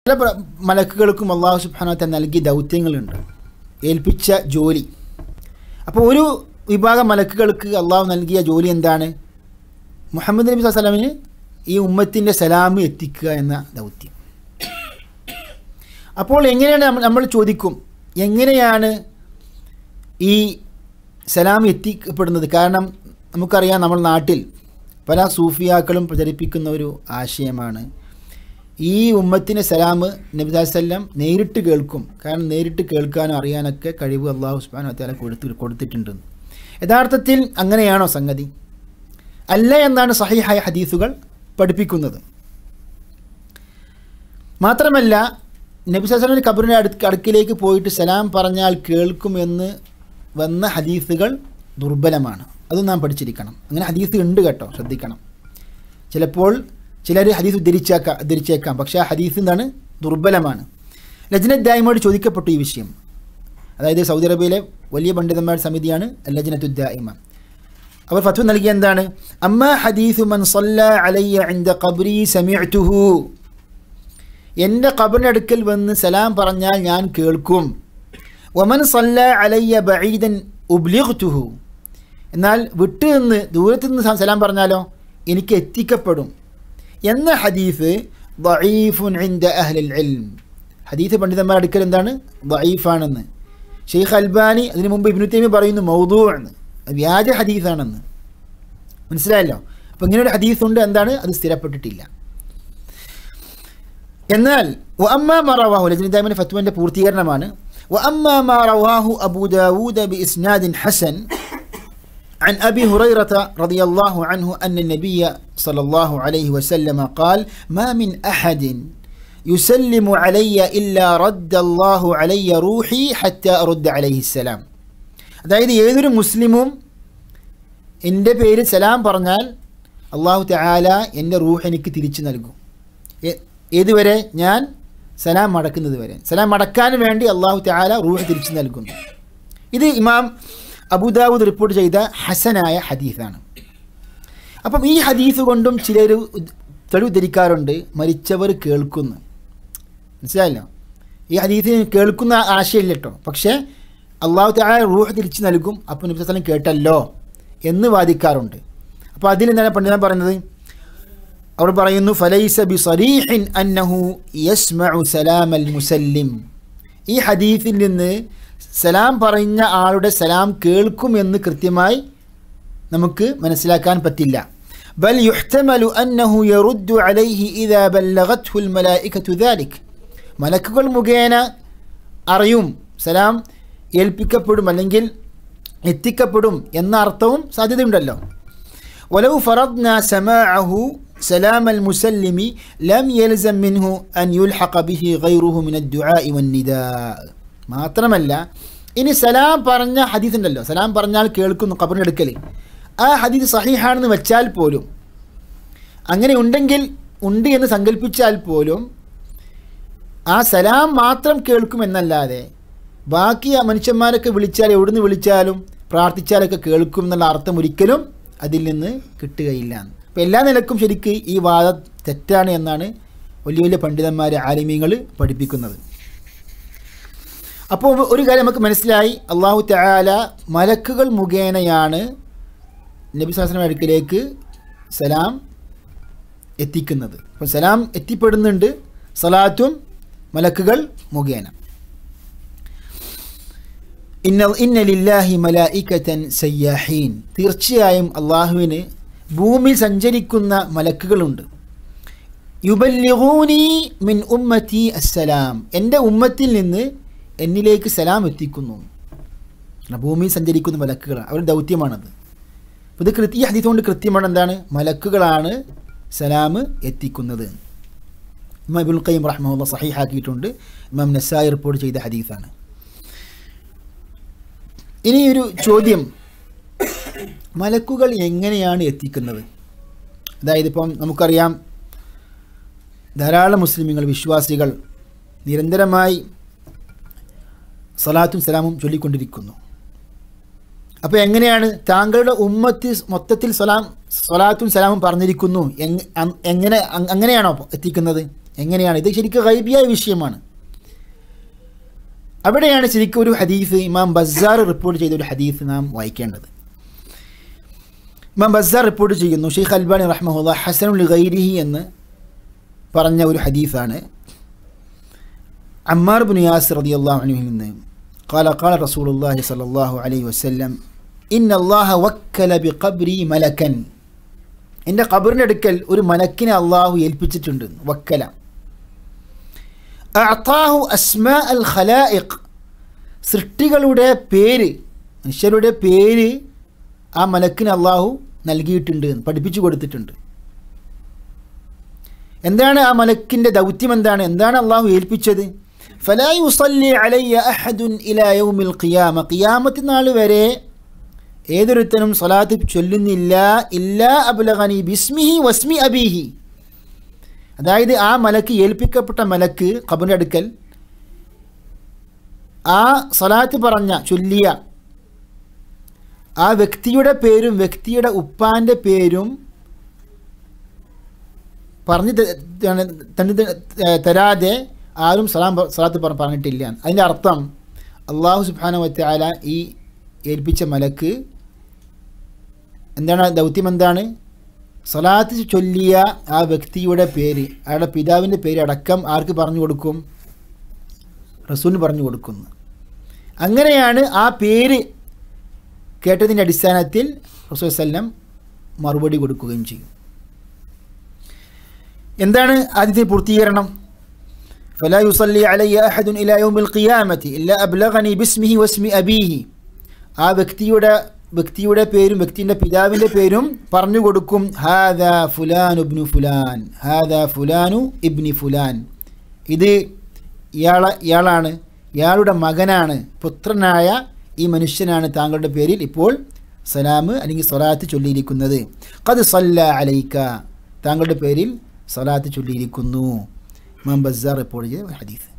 പല പ്ര- മലക്കുകൾക്കും അള്ളാഹു സുബ്ഹാനഹു വതആല നൽകിയ ദൗത്യങ്ങളുണ്ട് ഏൽപ്പിച്ച ജോലി അപ്പോൾ ഒരു വിഭാഗം മലക്കുകൾക്ക് അള്ളാഹു നൽകിയ ജോലി എന്താണ് മുഹമ്മദ് നബി സ്വലമിന് ഈ ഉമ്മത്തിൻ്റെ സലാം എത്തിക്കുക എന്ന ദൗത്യം അപ്പോൾ എങ്ങനെയാണ് നമ്മൾ നമ്മൾ ചോദിക്കും എങ്ങനെയാണ് ഈ സലാം എത്തിക്കപ്പെടുന്നത് കാരണം നമുക്കറിയാം നമ്മുടെ നാട്ടിൽ പല സൂഫിയാക്കളും പ്രചരിപ്പിക്കുന്ന ഒരു ആശയമാണ് ഈ ഉമ്മത്തിന് സലാം നബി വല്ലം നേരിട്ട് കേൾക്കും കാരണം നേരിട്ട് കേൾക്കാനും അറിയാനൊക്കെ കഴിവ് അള്ളാഹു സുബ്ഹാനഹു വതആല കൊടുത്തു കൊടുത്തിട്ടുണ്ട് യഥാർത്ഥത്തിൽ അങ്ങനെയാണോ സംഗതി അല്ല എന്നാണ് സഹിഹായ ഹദീസുകൾ പഠിപ്പിക്കുന്നത് മാത്രമല്ല നബി സല്ലല്ലാഹു ഖബറിൻ്റെ അടുക്ക് അടുക്കിലേക്ക് പോയിട്ട് സലാം പറഞ്ഞാൽ കേൾക്കുമെന്ന് വന്ന ഹദീസുകൾ ദുർബലമാണ് അതും നാം പഠിച്ചിരിക്കണം അങ്ങനെ ഹദീസ് ഉണ്ട് കേട്ടോ ശ്രദ്ധിക്കണം ചിലപ്പോൾ ചിലർ ഹദീസ് ഉദ്ധരിച്ചേക്കാം ഉദ്ധരിച്ചേക്കാം പക്ഷേ ആ ഹദീസ് എന്താണ് ദുർബലമാണ് ലജ്നത് ദായ്മയോട് ചോദിക്കപ്പെട്ടു ഈ വിഷയം അതായത് സൗദി അറേബ്യയിലെ വലിയ പണ്ഡിതന്മാരുടെ സമിതിയാണ് ലജ്നത്തു ദായിമ അവർ ഫത്വ നൽകിയ എന്താണ് അമ്മ ഹദീസു മൻ സല്ല അലയ്യ ഇൻദ ഖബ്രി സമിഅ്തുഹു എൻ്റെ ഖബറിൻ്റെ അടുക്കൽ വന്ന് സലാം പറഞ്ഞാൽ ഞാൻ കേൾക്കും വമൻ സല്ല അലയ്യ ബഈദൻ ഉബ്ലിഗ്തുഹു എന്നാൽ വിട്ടു നിന്ന് ദൂരത്ത് നിന്ന് സ- സലാം പറഞ്ഞാലോ എനിക്ക് എത്തിക്കപ്പെടും എന്ന ഹദീസ് ദഈഫുൻ ഇൻദ അഹ്ലിൽ ഇൽം ഹദീസ് പണ്ഡിതന്മാരുടെ അടുക്കൽ എന്താണ് ദഈഫാണെന്ന് ഷെയ്ഖ് അൽബാനി അതിനു മുമ്പ് ഇബ്നു തൈമി പറയുന്നു മൗദൂ ആണ് അത് വ്യാജ ഹദീസാണെന്ന് മനസ്സിലായല്ലോ അപ്പോൾ ഇങ്ങനെ ഒരു ഹദീസ് ഉണ്ട് എന്താണ് അത് സ്ഥിരപ്പെട്ടിട്ടില്ല എന്നാൽ വഅമ്മ മാ റവാഹു ലജ്ന ദാമിന്റെ ഫത്വന്റെ പൂർത്തീകരണമാണ് വഅമ്മ മാ റവാഹു അബൂ ദാവൂദ ബിഇസ്നാദിൻ ഹസൻ عن أبي هريرة رضي الله عنه أن النبي صلى الله عليه وسلم قال ما من أحد يسلم علي إلا رد الله علي روحي حتى أرد عليه السلام അതായത് ഏതൊരു മുസ്ലിമും എൻ്റെ പേര് സലാം പറഞ്ഞാൽ അള്ളാഹു തആല എൻ്റെ റൂഹ് എനിക്ക് തിരിച്ചു നൽകും ഏ- ഏതുവരെ ഞാൻ സലാം മടക്കുന്നത് വരെ സലാം മടക്കാൻ വേണ്ടി അള്ളാഹു തആല റൂഹ് തിരിച്ചു നൽകുന്നു ഇത് ഇമാം അബുദാവൂദ് റിപ്പോർട്ട് ചെയ്ത ഹസനായ ഹദീസാണ് അപ്പം ഈ ഹദീസ് കൊണ്ടും ചിലർ തെളിവ് ധരിക്കാറുണ്ട് മരിച്ചവർ കേൾക്കുന്നു മനസ്സിലായല്ലോ ഈ ഹദീസിന് കേൾക്കുന്ന ആശയമില്ല കേട്ടോ പക്ഷേ അള്ളാഹു തആല റൂഹ് തിരിച്ചു നൽകും അപ്പോൾ നബി സ്വലം കേട്ടല്ലോ എന്ന് വാദിക്കാറുണ്ട് അപ്പോൾ അതിൽ എന്താണ് പണ്ഡിതൻ പറയുന്നത് അവർ പറയുന്നു ഫലൈസ ബി സരീഹിൻ അന്നഹു യസ്മഉ സലാമൽ മുസല്ലിം ഈ ഹദീസിൽ നിന്ന് സലാം പറഞ്ഞ ആളുടെ സലാം കേൾക്കുമെന്ന് കൃത്യമായി നമുക്ക് മനസ്സിലാക്കാൻ പറ്റില്ല ബൽ യുഹ്തമലു അന്നഹു യറുദ്ദു അലൈഹി ഇദാ ബല്ലഗത്ഹു അൽ മലായികതു ദാലിക് മലക്കുകൾ മുഖേന അറിയും സലാം ഏൽപ്പിക്കപ്പെടും അല്ലെങ്കിൽ എത്തിക്കപ്പെടും എന്ന അർത്ഥവും സാധ്യതയുണ്ടല്ലോ ولو فرضنا سماعه سلام المسلم لم يلزم منه أن يلحق به غيره من الدعاء والنداء മാത്രമല്ല ഇനി സലാം പറഞ്ഞ ഹദീസ് ഉണ്ടല്ലോ സലാം പറഞ്ഞാൽ കേൾക്കുന്നു ഖബറിൻ്റെ അടുക്കൽ ആ ഹദീസ് സഹീഹാണെന്ന് വെച്ചാൽ പോലും അങ്ങനെ ഉണ്ടെങ്കിൽ ഉണ്ട് എന്ന് സങ്കല്പിച്ചാൽ പോലും ആ സലാം മാത്രം കേൾക്കുമെന്നല്ലാതെ ബാക്കി ആ മനുഷ്യന്മാരൊക്കെ വിളിച്ചാൽ എവിടുന്ന് വിളിച്ചാലും പ്രാർത്ഥിച്ചാലൊക്കെ കേൾക്കും എന്നുള്ള അർത്ഥം ഒരിക്കലും അതിൽ നിന്ന് കിട്ടുകയില്ല അപ്പോൾ എല്ലാ നിലക്കും ശരിക്ക് ഈ വാദം തെറ്റാണ് എന്നാണ് വലിയ വലിയ പണ്ഡിതന്മാർ ആലിമീങ്ങൾ പഠിപ്പിക്കുന്നത് അപ്പോൾ ഒരു കാര്യം നമുക്ക് മനസ്സിലായി അള്ളാഹു തആല മലക്കുകൾ മുഖേനയാണ് നബി സാസ്ലം അടുക്കിലേക്ക് സലാം എത്തിക്കുന്നത് അപ്പോൾ സലാം എത്തിപ്പെടുന്നുണ്ട് സലാത്തും മലക്കുകൾ മുഖേന ഇന്ന ഇന്ന ലില്ലാഹി മലായിക്കത്തൻ സയ്യാഹീൻ തീർച്ചയായും അള്ളാഹുവിന് ഭൂമിയിൽ സഞ്ചരിക്കുന്ന മലക്കുകളുണ്ട് യുബല്ലിഗൂനി മിൻ ഉമ്മത്തി അസ്സലാം എൻ്റെ ഉമ്മത്തിൽ നിന്ന് എന്നിലേക്ക് സലാം എത്തിക്കുന്നു ഭൂമിയിൽ സഞ്ചരിക്കുന്ന മലക്കുകൾ അവരുടെ ദൗത്യമാണത് അപ്പോൾ ഇത് കൃത്യ ഈ ഹദീസ് കൊണ്ട് കൃത്യമാണ് എന്താണ് മലക്കുകളാണ് സലാം എത്തിക്കുന്നത് ഇമാം ഇബുൽ ഖയ്യം റഹ്മുള്ള സഹീഹാക്കിയിട്ടുണ്ട് ഇമാം നസായി റിപ്പോർട്ട് ചെയ്ത ഹദീസാണ് ഇനി ഒരു ചോദ്യം മലക്കുകൾ എങ്ങനെയാണ് എത്തിക്കുന്നത് അതായത് ഇപ്പം നമുക്കറിയാം ധാരാളം മുസ്ലിമുകൾ വിശ്വാസികൾ നിരന്തരമായി സലാത്തും സലാമും ചൊല്ലിക്കൊണ്ടിരിക്കുന്നു അപ്പോൾ എങ്ങനെയാണ് താങ്കളുടെ ഉമ്മത്ത് മൊത്തത്തിൽ സലാം സലാത്തും സലാമും പറഞ്ഞിരിക്കുന്നു എങ്- അ- എങ്ങനെ അ- അങ്ങനെയാണോ എത്തിക്കുന്നത് എങ്ങനെയാണ് ഇത് ശരിക്കും ഗൈബിയായ വിഷയമാണ് അവിടെയാണ് ശരിക്കും ഒരു ഹദീസ് ഇമാം ബസാർ റിപ്പോർട്ട് ചെയ്ത ഒരു ഹദീസ് നാം വായിക്കേണ്ടത് ഇമാം ബസാർ റിപ്പോർട്ട് ചെയ്യുന്നു ഷെയ്ഖ് അൽബാനി റഹ്മുല്ല ഹസനുൽ ഗൈരിഹി എന്ന് പറഞ്ഞ ഒരു ഹദീസാണ് അമ്മാർ ബിൻ യാസിർ റളിയല്ലാഹു അൻഹുവിൽ നിന്ന് قال قال رسول الله صلى الله عليه وسلم إن الله وكل بقبري ملكا എൻ്റെ ഖബറിൻ്റെ അടുക്കൽ ഒരു മലക്കിനെ അള്ളാഹു ഏൽപ്പിച്ചിട്ടുണ്ട് വക്കല അഅതാഹു അസ്മാ അൽ ഖലായിഖ് സൃഷ്ടികളുടെ പേര് മനുഷ്യരുടെ പേര് ആ മലക്കിന് അള്ളാഹു നൽകിയിട്ടുണ്ട് പഠിപ്പിച്ചു കൊടുത്തിട്ടുണ്ട് എന്താണ് ആ മലക്കിൻ്റെ ദൗത്യം എന്താണ് എന്താണ് അള്ളാഹു ഏൽപ്പിച്ചത് ഫലാ യുസല്ലി അലയ്യ അഹദുൻ ഇലാ യൗമിൽ ഖിയാമ ഖിയാമത്ത് നാൾ വരെ ഏതൊരുത്തനും സ്വലാത്ത് ചൊല്ലുന്നില്ല ഇല്ലാ അബുലഖനി ബിസ്മിഹി വസ്മി അബീഹി അതായത് ആ മലക്ക് ഏൽപ്പിക്കപ്പെട്ട മലക്ക് ഖബറിൻ്റെ അടുക്കൽ ആ സ്വലാത്ത് പറഞ്ഞ ചൊല്ലിയ ആ വ്യക്തിയുടെ പേരും വ്യക്തിയുടെ ഉപ്പാൻ്റെ പേരും പറഞ്ഞ് തന്നെ തരാതെ ആരും സലാം സലാത്ത് പറഞ്ഞിട്ടില്ല അതിൻ്റെ അർത്ഥം അള്ളാഹു സുബാന വറ്റാല ഈ ഏൽപ്പിച്ച മലക്ക് എന്താണ് ദൗത്യം എന്താണ് സലാത്ത് ചൊല്ലിയ ആ വ്യക്തിയുടെ പേര് അയാളുടെ പിതാവിൻ്റെ പേര് അടക്കം ആർക്ക് പറഞ്ഞു കൊടുക്കും റസൂലിന് പറഞ്ഞു കൊടുക്കുന്നു അങ്ങനെയാണ് ആ പേര് കേട്ടതിൻ്റെ അടിസ്ഥാനത്തിൽ റസൂൽ സല്ലം മറുപടി കൊടുക്കുകയും ചെയ്യും എന്താണ് ആദ്യത്തെ പൂർത്തീകരണം فلا يصلي علي أحد إلى يوم القيامة إلا أبلغني باسمه واسم أبيه ആ വ്യക്തിയുടെ വ്യക്തിയുടെ പേരും വ്യക്തിൻ്റെ പിതാവിൻ്റെ പേരും പറഞ്ഞു കൊടുക്കും ഹാദ ഫുലാൻ ഇബ്നു ഫുലാൻ ഹാദ ഫുലാനു ഇബ്നി ഫുലാൻ ഇത് ഇയാളെ ഇയാളാണ് ഇയാളുടെ മകനാണ് പുത്രനായ ഈ മനുഷ്യനാണ് താങ്കളുടെ പേരിൽ ഇപ്പോൾ സലാം അല്ലെങ്കിൽ സ്വലാത്ത് ചൊല്ലിയിരിക്കുന്നത് കത് സല്ല അലൈക്ക താങ്കളുടെ പേരിൽ സ്വലാത്ത് ചൊല്ലിയിരിക്കുന്നു ഇമാം ബസാർ റിപ്പോർട്ട് ചെയ്ത ഹദീസ്